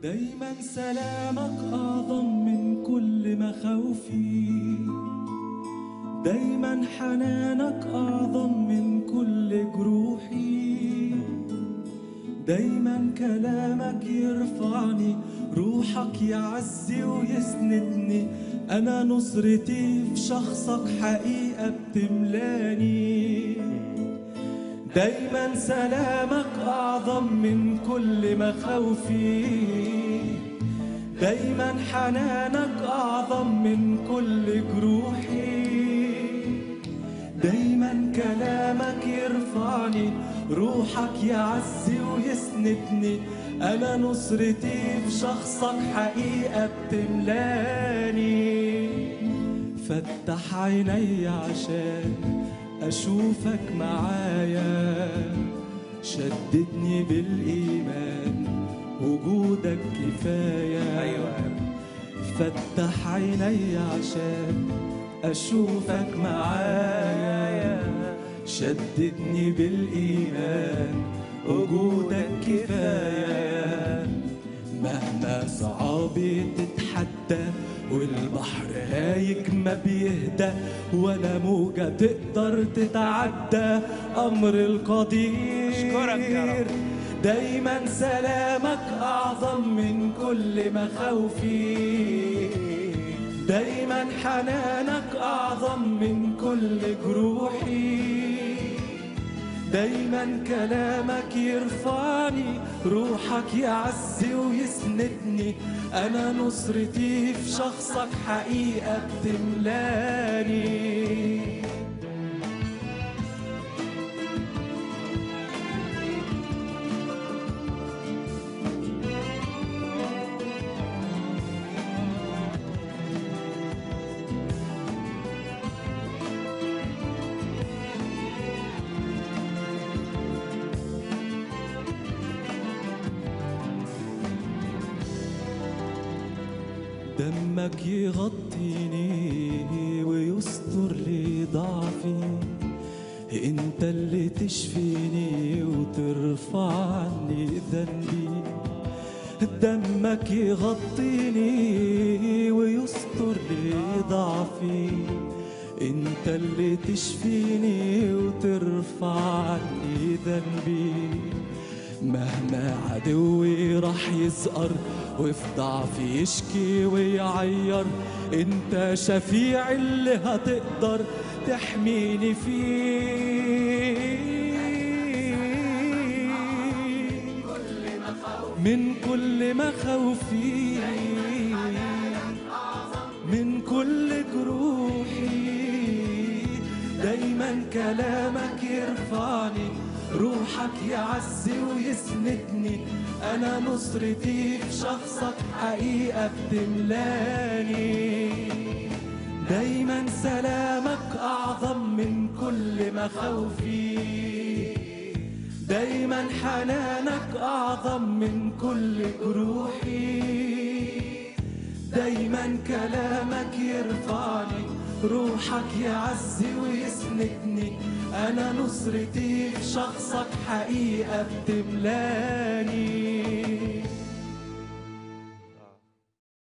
دايما سلامك أعظم من كل مخاوفي دايما حنانك أعظم من كل جروحي دايما كلامك يرفعني روحك يعزي ويسندني أنا نصرتي في شخصك حقيقة بتملاني دايما سلامك أعظم من كل مخاوفي دايما حنانك أعظم من كل جروحي دايما كلامك يرفعني روحك يعزي ويسندني أنا نصرتي في شخصك حقيقة بتملاني فتح عيني عشان أشوفك معايا شددني بالإيمان وجودك كفاية أيوة. فتح عيني عشان أشوفك معايا شددني بالإيمان وجودك كفاية مهما صعابي تتحدى والبحر هايج ما بيهدى ولا موجة تقدر تتعدى أمر القدير أشكرك يا رب. دايما سلامك أعظم من كل مخاوفي دايما حنانك أعظم من كل جروحي دايما كلامك يرفعني روحك يعزي ويسندني أنا نصرتي في شخصك حقيقة بتملاني دمك يغطيني ويستر لي ضعفي انت اللي تشفيني وترفع عني ذنبي دمك يغطيني ويستر لي ضعفي انت اللي تشفيني وترفع عني ذنبي مهما عدوي راح يسقر وفي ضعفي يشكي ويعير انت شفيع اللي هتقدر تحميني فيه من كل مخاوفي من كل جروحي دايما كلامك يرفعني روحك يعزي ويسندني انا نصرتي في شخصك حقيقة بتملاني دايما سلامك اعظم من كل مخاوفي دايما حنانك اعظم من كل جروحي دايما كلامك يرفعني روحك يعزي ويسندني انا نصرتي في شخصك حقيقة بتملاني